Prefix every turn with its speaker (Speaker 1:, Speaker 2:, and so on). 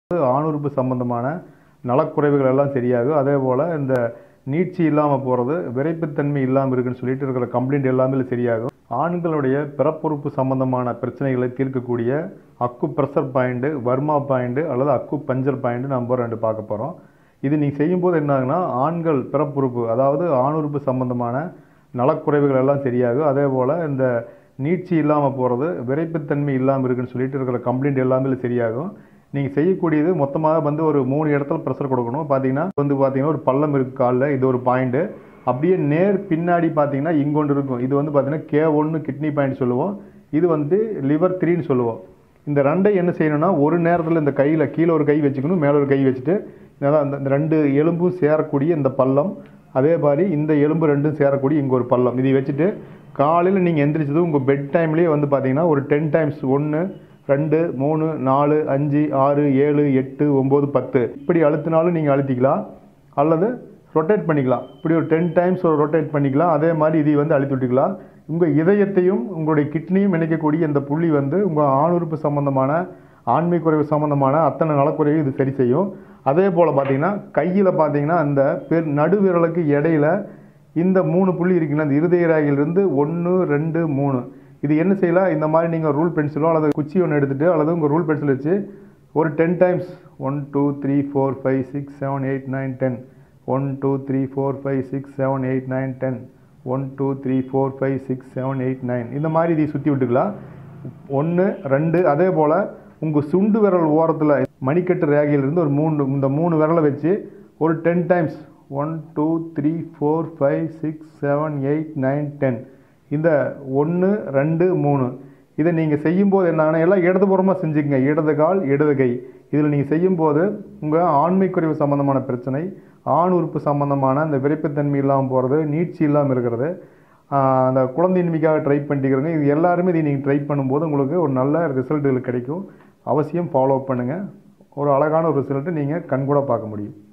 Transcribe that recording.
Speaker 1: ஆணுறுப்பு சம்பந்தமான நலக்குறைவுகள் எல்லாம் சரியாகும் அதே போல் இந்த நீட்சி இல்லாமல் போகிறது விரைப்புத்தன்மை இல்லாமல் இருக்குன்னு சொல்லிட்டு இருக்கிற கம்ப்ளைண்ட் எல்லாமே இதுல சரியாகும் ஆண்களுடைய பிறப்புறுப்பு சம்பந்தமான பிரச்சனைகளை தீர்க்கக்கூடிய அக்கு ப்ரெஷர் பாயிண்ட்டு வர்மா பாயிண்ட்டு அல்லது அக்கு பஞ்சர் பாயிண்ட்டு நம்ம ரெண்டு பார்க்க போகிறோம் இது நீங்கள் செய்யும்போது என்ன ஆகுனா ஆண்கள் பிறப்புறுப்பு அதாவது ஆணுறுப்பு சம்பந்தமான நலக்குறைவுகள் எல்லாம் சரியாகும் அதே போல் இந்த நீட்சி இல்லாமல் போகிறது விரைப்புத்தன்மை இல்லாமல் இருக்குன்னு சொல்லிட்டு இருக்கிற கம்ப்ளைண்ட் எல்லாமே இதுல சரியாகும் நீங்கள் செய்யக்கூடியது மொத்தமாக வந்து ஒரு மூணு இடத்துல ப்ரெஷர் கொடுக்கணும் பார்த்தீங்கன்னா வந்து பார்த்தீங்கன்னா ஒரு பள்ளம் இருக்கு காலில் இது ஒரு பாயிண்ட்டு அப்படியே நேர் பின்னாடி பார்த்தீங்கன்னா இங்கொண்டு இருக்கும் இது வந்து பார்த்தீங்கன்னா கே ஒன்று கிட்னி பாயிண்ட் சொல்லுவோம் இது வந்து லிவர் த்ரீன்னு சொல்லுவோம் இந்த ரெண்டை என்ன செய்யணும்னா ஒரு நேரத்தில் இந்த கையில் கீழே ஒரு கை வச்சுக்கணும் மேலே ஒரு கை வச்சுட்டு அதான் அந்த இந்த ரெண்டு எலும்பும் சேரக்கூடிய இந்த பள்ளம் அதே மாதிரி இந்த எலும்பு ரெண்டும் சேரக்கூடிய இங்கே ஒரு பள்ளம் இதை வச்சுட்டு காலையில் நீங்கள் எந்திரிச்சதும் உங்கள் பெட் டைம்லேயே வந்து பார்த்தீங்கன்னா ஒரு டென் டைம்ஸ் ஒன்று ரெண்டு மூணு நாலு அஞ்சு ஆறு ஏழு எட்டு ஒம்பது பத்து இப்படி அழுத்தினாலும் நீங்கள் அழுத்திக்கலாம் அல்லது ரொட்டேட் பண்ணிக்கலாம் இப்படி ஒரு டென் டைம்ஸ் ஒரு ரொட்டேட் பண்ணிக்கலாம் அதே மாதிரி இதை வந்து அழுத்தி விட்டுக்கலாம் உங்கள் இதயத்தையும் உங்களுடைய கிட்னியும் இணைக்கக்கூடிய இந்த புள்ளி வந்து உங்கள் ஆணுறுப்பு சம்பந்தமான ஆண்மை குறைவு சம்பந்தமான அத்தனை நலக்குறையும் இது சரி செய்யும் அதே போல் பார்த்தீங்கன்னா கையில் பார்த்தீங்கன்னா அந்த பெரு நடுவிரலுக்கு இடையில இந்த மூணு புள்ளி இருக்குன்னா இந்த இருதய ரேகையிலிருந்து ஒன்று ரெண்டு மூணு இது என்ன செய்யலாம் இந்த மாதிரி நீங்கள் ரூல் பென்சிலோ அல்லது குச்சி ஒன்று எடுத்துகிட்டு அல்லது உங்கள் ரூல் பென்சில் வச்சு ஒரு ten times one two three four five six seven eight nine ten one two three four five six seven eight nine ten one two three four five six seven eight nine இந்த மாதிரி இதை சுற்றி விட்டுக்கலாம் ஒன்று ரெண்டு அதே போல் உங்கள் சுண்டு விரல் ஓரத்தில் மணிக்கட்டு ரேகையிலிருந்து ஒரு மூணு இந்த மூணு விரலை வச்சு ஒரு ten times one two three four five six seven eight nine ten இந்த ஒன்று ரெண்டு மூணு இதை நீங்கள் செய்யும்போது என்னன்னா எல்லாம் இடதுபுறமாக செஞ்சுக்கங்க இடது கால் இடது கை இதில் நீங்கள் செய்யும்போது உங்கள் ஆண்மை குறைவு சம்பந்தமான பிரச்சனை ஆண் உறுப்பு சம்பந்தமான அந்த விரைப்புத்தன்மை இல்லாமல் போகிறது நீட்சி இல்லாமல் இருக்கிறது ஆஹ் அந்த குழந்தையின்மைக்காக ட்ரை பண்ணிக்கிறவங்க இது எல்லாருமே இதை நீங்கள் ட்ரை பண்ணும்போது உங்களுக்கு ஒரு நல்ல ரிசல்ட்டுகள் கிடைக்கும் அவசியம் ஃபாலோ பண்ணுங்கள் ஒரு அழகான ஒரு ரிசல்ட்டை நீங்கள் கண்கூட பார்க்க முடியும்